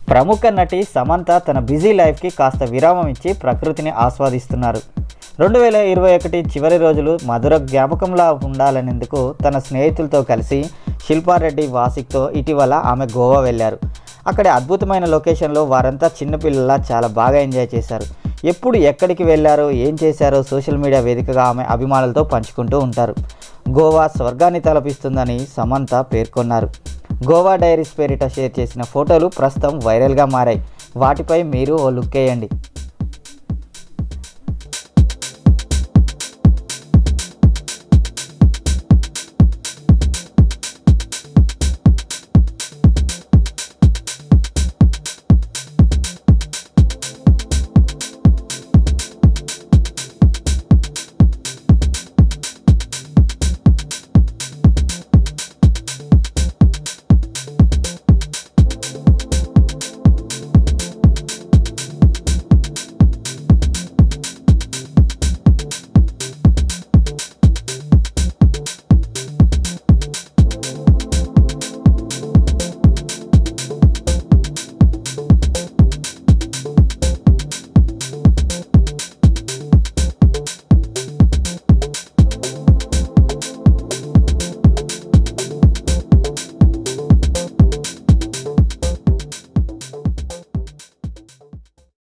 ప్రముఖ నటి సమంత తన బిజీ లైఫ్కి కాస్త విరామం ఇచ్చి ప్రకృతిని ఆస్వాదిస్తున్నారు రెండు వేల ఇరవై ఒకటి చివరి రోజులు మధుర జ్ఞాపకంలా ఉండాలనేందుకు తన స్నేహితులతో కలిసి శిల్పారెడ్డి వాసిక్తో ఇటీవల ఆమె గోవా వెళ్ళారు అక్కడ అద్భుతమైన లొకేషన్లో వారంతా చిన్నపిల్లలా చాలా బాగా ఎంజాయ్ చేశారు ఎప్పుడు ఎక్కడికి వెళ్ళారో ఏం చేశారో సోషల్ మీడియా వేదికగా ఆమె అభిమానులతో పంచుకుంటూ ఉంటారు గోవా స్వర్గాన్ని తలపిస్తుందని సమంత పేర్కొన్నారు గోవా డైరీస్ పేరిట షేర్ చేసిన ఫోటోలు ప్రస్తుతం వైరల్గా మారాయి వాటిపై మీరు ఓ లుక్ వేయండి